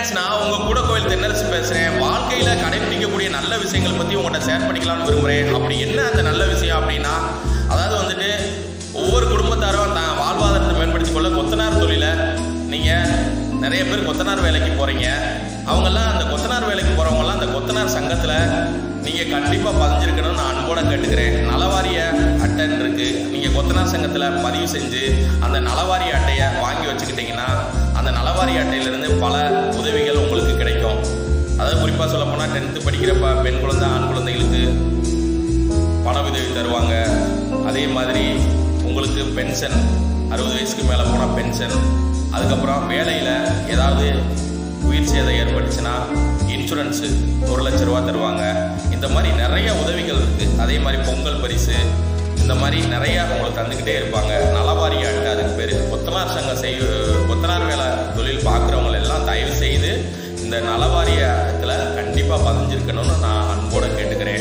friends நான் உங்க கூட கோயில் தென்னரசு பேசுறேன் வாழ்க்கையில கடைபிடிக்கக்கூடிய நல்ல விஷயங்கள் பத்தி உங்கள்கிட்ட ஷேர் பண்ணிக்கலாம்னு விரும்புறேன் அப்படி என்ன அந்த நல்ல விஷயம் அப்படின்னா அதாவது வந்துட்டு ஒவ்வொரு குடும்பத்தாரும் தான் வாழ்வாதாரத்தை மேம்படுத்திக் கொள்ள கொத்தனார் தொழிலை நீங்க நிறைய பேர் கொத்தனார் வேலைக்கு போறீங்க அவங்கெல்லாம் அந்த கொத்தனார் வேலைக்கு போறவங்கலாம் அந்த கொத்தனார் சங்கத்துல நீங்க கண்டிப்பா பதிஞ்சிருக்கணும்னு நான் அன்போட கேட்டுக்கிறேன் நலவாரிய அட்டைன்னு இருக்கு நீங்க கொத்தனார் சங்கத்துல பதிவு செஞ்சு அந்த நலவாரிய அட்டையை வாங்கி வச்சுக்கிட்டீங்கன்னா அந்த நலவாரிய அட்டையிலிருந்து பல உதவிகள் உங்களுக்கு கிடைக்கும் அதாவது குறிப்பாக சொல்ல போனால் டென்த்து படிக்கிறப்ப பெண் குழந்தை ஆண் குழந்தைகளுக்கு பண உதவி தருவாங்க அதே மாதிரி உங்களுக்கு பென்ஷன் அறுபது வயசுக்கு மேலே போனால் பென்ஷன் அதுக்கப்புறம் வேலையில் ஏதாவது உயிர் சேதம் ஏற்பட்டுச்சுன்னா இன்சூரன்ஸு ஒரு லட்ச ரூபா தருவாங்க இந்த மாதிரி நிறைய உதவிகள் இருக்குது அதே மாதிரி பொங்கல் பரிசு இந்த மாதிரி நிறைய உங்களுக்கு தந்துக்கிட்டே இருப்பாங்க நலவாரிய அட்டை அதுக்கு பேர் கொத்தனார் சங்கம் செய் கொத்தனார் வேலை தொழில் பார்க்குறவங்க எல்லாம் தயவு செய்து இந்த நலவாரியத்தில் கண்டிப்பாக பதிஞ்சிருக்கணும்னு நான் அன்போடு கேட்டுக்கிறேன்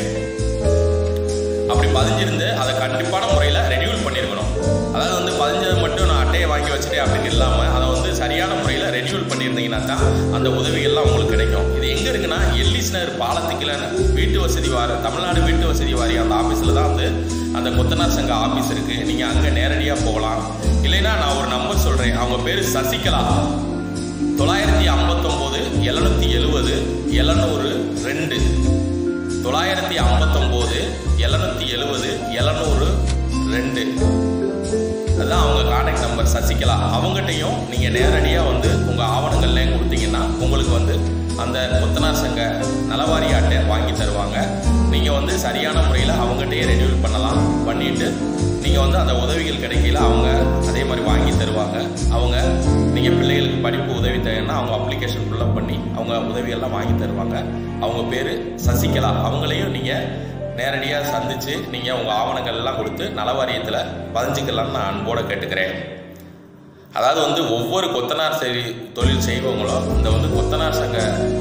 அப்படி பதிஞ்சிருந்து அதை கண்டிப்பான முறையில் ரெனியூல் பண்ணியிருக்கணும் அதாவது வந்து பதிஞ்சது மட்டும் நான் அட்டையை வாங்கி வச்சுட்டேன் அப்படின்னு இல்லாமல் அதை வந்து சரியான முறையில் ரெனியூல் பண்ணியிருந்தீங்கன்னா தான் அந்த உதவிகள்லாம் உங்களுக்கு கிடைக்கும் இது எங்கே இருக்குன்னா எல்லிஸ் நகர் பாலத்துக்குலன்னு வீட்டு வசதி வார தமிழ்நாடு வீட்டு வசதி வாரியம் அந்த ஆஃபீஸில் தான் வந்து அந்த கொத்தனார் சங்க ஆஃபீஸ் இருக்குது நீங்கள் அங்கே நேரடியாக போகலாம் இல்லைன்னா நான் ஒரு நம்பர் சொல்கிறேன் அவங்க பேர் சசிகலா தொள்ளாயிரத்தி ஐம்பத்தொம்போது எழுநூத்தி எழுபது எழுநூறு ரெண்டு தொள்ளாயிரத்தி ஐம்பத்தொம்போது எழுநூத்தி எழுபது எழுநூறு ரெண்டு அதுதான் அவங்க கான்டாக்ட் நம்பர் சசிகலா அவங்ககிட்டையும் நீங்கள் நேரடியாக வந்து உங்கள் ஆவணங்கள்லாம் கொடுத்தீங்கன்னா உங்களுக்கு வந்து அந்த கொத்தனார் சங்க நலவாரி அட்டை வாங்கி தருவாங்க நீங்கள் வந்து சரியான முறையில் அவங்ககிட்டயே ரெனியூல் பண்ணலாம் பண்ணிட்டு நீங்கள் வந்து அந்த உதவிகள் கிடைக்கல அவங்க அதே மாதிரி வாங்கி தருவாங்க அவங்க நீங்கள் பிள்ளைகளுக்கு படிப்பு உதவி தேவைன்னா அவங்க அப்ளிகேஷன் ஃபுல்லப் பண்ணி அவங்க உதவியெல்லாம் வாங்கி தருவாங்க அவங்க பேர் சசிகலா அவங்களையும் நீங்கள் நேரடியாக சந்தித்து நீங்கள் உங்கள் ஆவணங்கள் எல்லாம் கொடுத்து நலவாரியத்தில் பதிஞ்சிக்கலாம்னு நான் அன்போடு கேட்டுக்கிறேன் அதாவது வந்து ஒவ்வொரு கொத்தனார் செய் தொழில் செய்பவங்களும் இந்த வந்து கொத்தனார் சங்க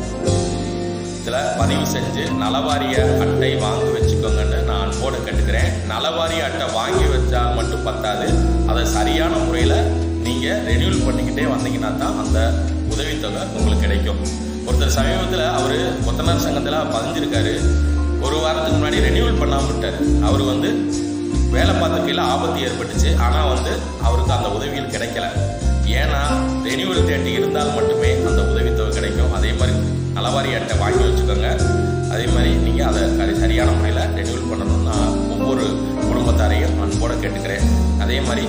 இதில் பதிவு செஞ்சு நலவாரிய அட்டை வாங்கி வச்சுக்கோங்கன்னு நான் அன்போடு கேட்டுக்கிறேன் நலவாரிய அட்டை வாங்கி வச்சால் மட்டும் பத்தாது அதை சரியான முறையில் நீங்கள் ரெனியூல் பண்ணிக்கிட்டே வந்தீங்கன்னா தான் அந்த உதவித்தொகை உங்களுக்கு கிடைக்கும் ஒருத்தர் சமீபத்தில் அவர் கொத்தனார் சங்கத்தில் பதிஞ்சிருக்காரு ஒரு வாரத்துக்கு முன்னாடி ரெனியூல் பண்ணாமல் விட்டார் அவர் வந்து வேலை பார்த்துக்கையில் ஆபத்து ஏற்பட்டுச்சு ஆனால் வந்து அவருக்கு அந்த உதவிகள் கிடைக்கல ஏன்னா ரெனியூவல் டேட் இருந்தால் மட்டுமே அந்த உதவித்தொகை கிடைக்கும் அதே மாதிரி நலவாரி அட்டை வாங்கி வச்சுக்கோங்க அதே மாதிரி நீங்கள் அதை கரி- சரியான முறையில் ரெனியூவல் பண்ணணும்னு நான் ஒவ்வொரு குடும்பத்தாரையும் அன்போடு கேட்டுக்கிறேன் அதே மாதிரி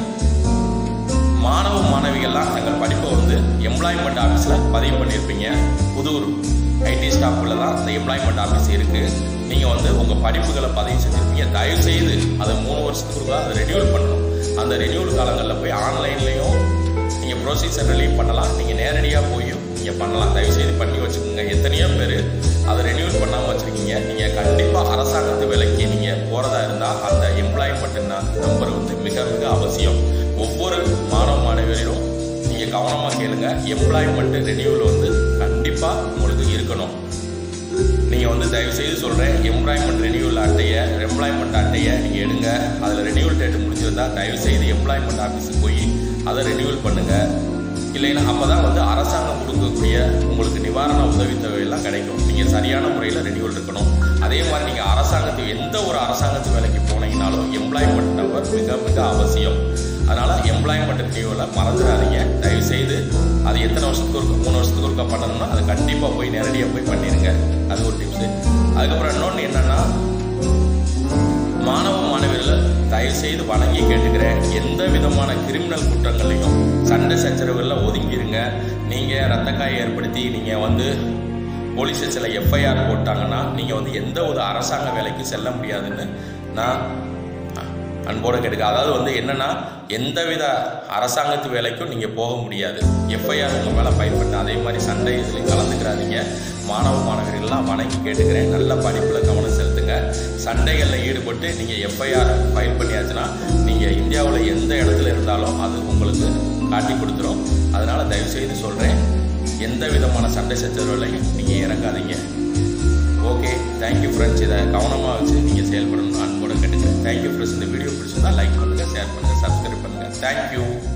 மாணவ மாணவிகள்லாம் தங்கள் படிப்பை வந்து எம்ப்ளாய்மெண்ட் ஆஃபீஸில் பதிவு பண்ணியிருப்பீங்க புதூர் ஐடி ஸ்டாஃபில் தான் அந்த எம்ப்ளாய்மெண்ட் ஆஃபீஸ் இருக்குது நீங்கள் வந்து உங்கள் படிப்புகளை பதிவு செஞ்சுருப்பீங்க தயவு செய்து அதை மூணு வருஷத்துக்கு அதை ரெனியூல் பண்ணணும் அந்த ரெனியூல் காலங்களில் போய் ஆன்லைன்லேயும் நீங்கள் ப்ரொசீஜர்லையும் பண்ணலாம் நீங்கள் நேரடியாக போயும் நீங்கள் பண்ணலாம் தயவு செய்து பண்ணி வச்சுக்கோங்க எத்தனையோ பேர் அதை ரெனியூல் பண்ணாமல் வச்சுருக்கீங்க நீங்கள் கண்டிப்பாக அரசாங்கத்து வேலைக்கு நீங்கள் போகிறதா இருந்தால் அந்த எம்ப்ளாய்மெண்ட் நம்பர் வந்து மிக மிக அவசியம் ஒவ்வொரு மாணவ மாணவியரும் நீங்கள் கவனமாக கேளுங்க எம்ப்ளாய்மெண்ட் ரெனியூவல் வந்து கண்டிப்பாக உங்களுக்கு இருக்கணும் நீங்கள் வந்து தயவு செய்து சொல்கிறேன் எம்ப்ளாய்மெண்ட் ரெனியூவல் அட்டையை எம்ப்ளாய்மெண்ட் அட்டையை நீங்கள் எடுங்க அதில் ரெனியூவல் டேட் முடிஞ்சிருந்தா தயவு செய்து எம்ப்ளாய்மெண்ட் ஆஃபீஸுக்கு போய் அதை ரெனியூவல் பண்ணுங்கள் இல்லைன்னா அப்போ தான் வந்து அரசாங்கம் கொடுக்கக்கூடிய உங்களுக்கு நிவாரண உதவித்தொகையெல்லாம் கிடைக்கும் நீங்கள் சரியான முறையில் ரெனியூவல் இருக்கணும் அதே மாதிரி நீங்கள் அரசாங்கத்து எந்த ஒரு அரசாங்கத்து வேலைக்கு போனீங்கனாலும் எம்ப்ளாய்மெண்ட் நம்பர் மிக மிக அவசியம் அதனால் எம்ப்ளாய்மெண்ட் ரெனியூவலை மறந்துடாதீங்க தயவு செய்து அது எத்தனை வருஷத்துக்கு ஒருக்க மூணு வருஷத்துக்கு ஒருக்கா பண்ணணும்னா அது கண்டிப்பாக போய் நேரடியாக போய் பண்ணிடுங்க அது ஒரு டிப்ஸு அதுக்கப்புறம் இன்னொன்று என்னென்னா மாணவ மாணவியர்கள் தயவு செய்து வணங்கி கேட்டுக்கிறேன் எந்த விதமான கிரிமினல் குற்றங்களையும் சண்டை சச்சரவுகளில் ஒதுங்கிருங்க நீங்கள் ரத்தக்காயை ஏற்படுத்தி நீங்கள் வந்து போலீஸ் ஸ்டேஷனில் எஃப்ஐஆர் போட்டாங்கன்னா நீங்கள் வந்து எந்த ஒரு அரசாங்க வேலைக்கு செல்ல முடியாதுன்னு நான் அன்போடு கேட்டுக்க அதாவது வந்து என்னன்னா எந்தவித அரசாங்கத்து வேலைக்கும் நீங்கள் போக முடியாது எஃப்ஐஆர் உங்கள் மேலே பயன்பட்டு அதே மாதிரி சண்டை இதில் கலந்துக்கிறாதீங்க மாணவ மாணவர்கள்லாம் வணங்கி கேட்டுக்கிறேன் நல்ல படிப்பில் கவனம் செலுத்துங்க சண்டைகளில் ஈடுபட்டு நீங்கள் எஃப்ஐஆர் ஃபைல் பண்ணியாச்சுன்னா நீங்கள் இந்தியாவில் எந்த இடத்துல இருந்தாலும் அது உங்களுக்கு காட்டி கொடுத்துரும் அதனால் தயவுசெய்து சொல்கிறேன் எந்த விதமான சண்டை சச்சரவுலையும் நீங்கள் இறங்காதீங்க ஓகே தேங்க்யூ ஃப்ரெண்ட்ஸ் இதை கவனமாக வச்சு நீங்கள் செயல்படணும்னு அன்போடு கேட்டுக்கிறேன் தேங்க்யூ ஃப்ரெண்ட்ஸ் இந்த வீடியோ பிடிச்சிருந்தா லைக் பண்ணுங்கள் ஷேர் பண்ணுங்கள் சப்ஸ்கிரைப் பண்ணுங்கள் தேங்க்யூ